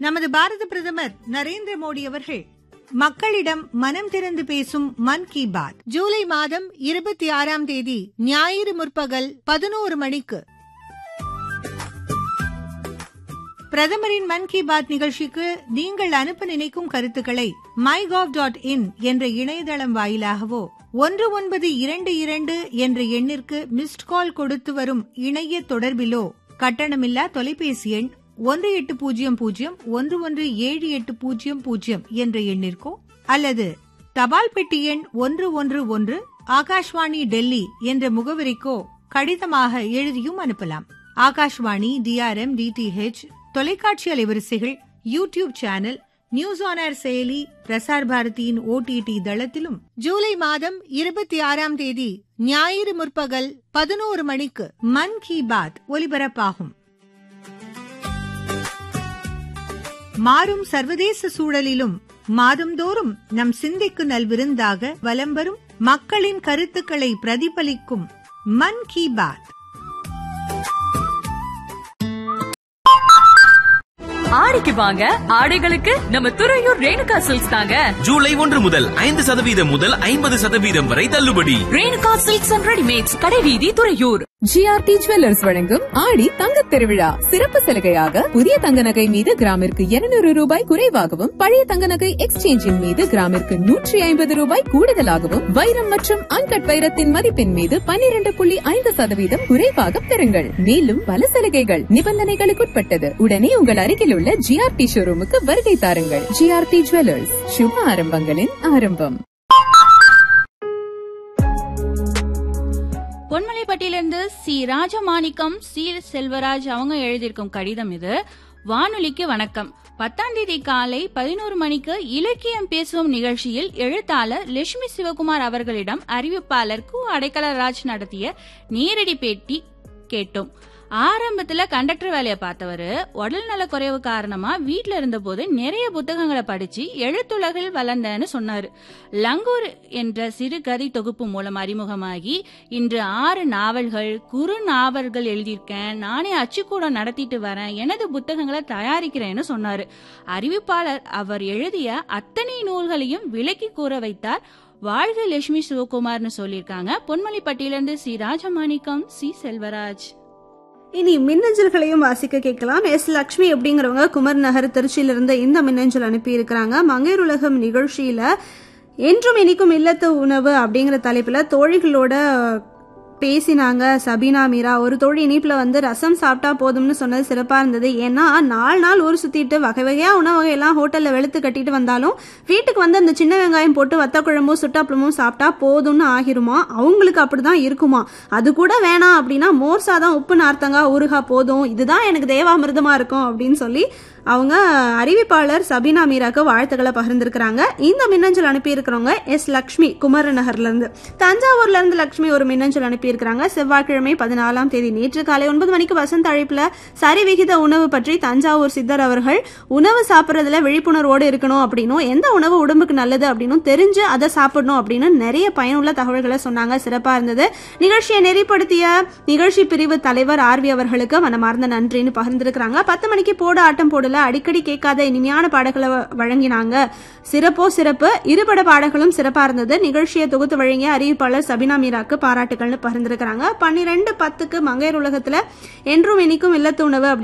நமது பாரத பிரதமர் நரேந்திர மோடி அவர்கள் மக்களிடம் மனம் திறந்து பேசும் மன் கி பாத் ஜூலை மாதம் இருபத்தி ஆறாம் தேதி ஞாயிறு முற்பகல் பதினோரு மணிக்கு பிரதமரின் மன் கி பாத் நிகழ்ச்சிக்கு நீங்கள் அனுப்ப நினைக்கும் கருத்துக்களை மை டாட் இன் என்ற இணையதளம் வாயிலாகவோ ஒன்று ஒன்பது இரண்டு இரண்டு என்ற எண்ணிற்கு மிஸ்ட் கால் கொடுத்து வரும் இணைய தொடர்பிலோ கட்டணமில்லா தொலைபேசி எண் ஒன்று எட்டு பூஜ்ஜியம் பூஜ்ஜியம் ஒன்று ஒன்று ஏழு எட்டு பூஜ்ஜியம் பூஜ்ஜியம் என்ற எண்ணிற்கோ அல்லது தபால் பெட்டி எண் ஒன்று ஒன்று ஒன்று ஆகாஷ்வாணி டெல்லி என்ற முகவரிக்கோ கடிதமாக எழுதியும் அனுப்பலாம் ஆகாஷ்வாணி டிஆர்எம் டிடிஹெச் தொலைக்காட்சி அலைவரிசைகள் YouTube channel news on air செயலி பிரசார் பாரதியின் ஓடிடி தளத்திலும் ஜூலை மாதம் இருபத்தி ஆறாம் தேதி ஞாயிறு முற்பகல் பதினோரு மணிக்கு மன் கி பாத் ஒலிபரப்பாகும் மாறும் சர்வதேச சூழலிலும் மாதந்தோறும் நம் சிந்தைக்கு நல்விருந்தாக வலம் வரும் மக்களின் கருத்துக்களை பிரதிபலிக்கும் மன் கி பாத் ஆடிக்கு வாங்க ஆடைகளுக்கு நம்ம துறையூர் ரேணுகா சில்க்ஸ் தாங்க ஜூலை ஒன்று முதல் ஐந்து சதவீதம் முதல் ஐம்பது சதவீதம் வரை தள்ளுபடி ரேணுகா சில்க்ஸ் அண்ட் ரெடிமேட்ஸ் கடைவீதி துறையூர் ஜிஆர்டி ஜுவல்லர்ஸ் வழங்கும் ஆடி தங்கத் திருவிழா சிறப்பு சலுகையாக புதிய தங்க நகை மீது கிராமிற்கு இருநூறு ரூபாய் குறைவாகவும் பழைய தங்க நகை எக்ஸ்சேஞ்சின் மீது கிராமிற்கு நூற்றி ஐம்பது ரூபாய் கூடுதலாகவும் வைரம் மற்றும் அன்கட் வைரத்தின் மதிப்பின் மீது பன்னிரண்டு புள்ளி ஐந்து சதவீதம் குறைவாக பெறுங்கள் மேலும் பல சலுகைகள் நிபந்தனைகளுக்குட்பட்டது உடனே உங்கள் அருகில் உள்ள ஜிஆர்டி ஷோரூமுக்கு வருகை தாருங்கள் ஜிஆர்டி ஜுவல்லர்ஸ் சுப ஆரம்பங்களின் ஆரம்பம் பொன்மலைப்பட்டியிலிருந்து சி ராஜமாணிக்கம் சி செல்வராஜ் அவங்க எழுதியிருக்கும் கடிதம் இது வானொலிக்கு வணக்கம் பத்தாம் தேதி காலை பதினோரு மணிக்கு இலக்கியம் பேசுவோம் நிகழ்ச்சியில் எழுத்தாளர் லட்சுமி சிவகுமார் அவர்களிடம் அறிவிப்பாளர் கு அடைக்கலராஜ் நடத்திய நேரடி பேட்டி கேட்டோம் ஆரம்பத்துல கண்டக்டர் வேலையை பார்த்தவர் உடல் நல குறைவு காரணமா வீட்ல இருந்தபோது நிறைய புத்தகங்களை படிச்சு எழுத்துலகில் வளர்ந்தேன்னு சொன்னாரு லங்கூர் என்ற சிறுகதை தொகுப்பு மூலம் அறிமுகமாகி இன்று ஆறு நாவல்கள் குறு நாவல்கள் எழுதியிருக்கேன் நானே அச்சுக்கூடம் நடத்திட்டு வரேன் எனது புத்தகங்களை தயாரிக்கிறேன்னு சொன்னாரு அறிவிப்பாளர் அவர் எழுதிய அத்தனை நூல்களையும் விலக்கி கூற வைத்தார் வாழ்க லட்சுமி சிவகுமார்னு சொல்லியிருக்காங்க பொன்மலைப்பட்டியிலிருந்து சி ராஜமாணிக்கம் சி செல்வராஜ் இனி மின்னஞ்சல்களையும் வாசிக்க கேட்கலாம் எஸ் லக்ஷ்மி அப்படிங்கிறவங்க குமர் நகர் திருச்சியிலிருந்து இந்த மின்னஞ்சல் அனுப்பி இருக்கிறாங்க மங்கையர் உலகம் நிகழ்ச்சியில என்றும் இனிக்கும் இல்லத்து உணவு அப்படிங்கிற தலைப்புல தோழிகளோட பேசினாங்க சபீனா மீரா ஒரு தோழி இனிப்புல வந்து ரசம் சாப்பிட்டா போதும்னு சொன்னது சிறப்பா இருந்தது ஏன்னா நாலு நாள் ஊர் சுத்திட்டு வகை வகையா உணவு வகையெல்லாம் ஹோட்டல்ல வெளுத்து கட்டிட்டு வந்தாலும் வீட்டுக்கு வந்து அந்த சின்ன வெங்காயம் போட்டு வத்த குழம்பும் சுட்டாப்பளமும் சாப்பிட்டா போதும்னு ஆகிருமா அவங்களுக்கு அப்படிதான் இருக்குமா அது கூட வேணாம் அப்படின்னா மோர் சாதம் உப்பு நார்த்தங்காய் ஊறுகாய் போதும் இதுதான் எனக்கு தேவாமிர்தமா இருக்கும் அப்படின்னு சொல்லி அவங்க அறிவிப்பாளர் சபீனா மீராக்கு வாழ்த்துக்களை பகிர்ந்திருக்கிறாங்க இந்த மின்னஞ்சல் அனுப்பியிருக்கிறவங்க எஸ் லக்ஷ்மி குமரநகர்ல இருந்து தஞ்சாவூர்ல இருந்து லக்ஷ்மி ஒரு மின்னஞ்சல் அனுப்பியிருக்கிறாங்க செவ்வாய்க்கிழமை பதினாலாம் தேதி நேற்று காலை ஒன்பது மணிக்கு வசந்த அழைப்புல சரிவிகித உணவு பற்றி தஞ்சாவூர் சித்தர் அவர்கள் உணவு சாப்பிட்றதுல விழிப்புணர்வோடு இருக்கணும் அப்படின்னும் எந்த உணவு உடம்புக்கு நல்லது அப்படின்னும் தெரிஞ்சு அதை சாப்பிடணும் அப்படின்னு நிறைய பயனுள்ள தகவல்களை சொன்னாங்க சிறப்பா இருந்தது நிகழ்ச்சியை நெறிப்படுத்திய நிகழ்ச்சி பிரிவு தலைவர் ஆர்வி அவர்களுக்கு மனமார்ந்த நன்றின்னு பகிர்ந்திருக்கிறாங்க பத்து மணிக்கு போடு ஆட்டம் போடல அடிக்கடி கேட்காத இனிமையான பாடல்களை வ- வழங்கினாங்க சிறப்போ சிறப்பு இருபட பாடல்களும் சிறப்பா இருந்தது நிகழ்ச்சியை தொகுத்து வழங்கிய அறிவிப்பாளர் சபினா மீராக்கு பாராட்டுகள்னு பகிர்ந்திருக்கிறாங்க பன்னிரெண்டு பத்துக்கு மங்கையர் உலகத்துல என்றும் இனிக்கும் இல்லத்து உணவு அப்படி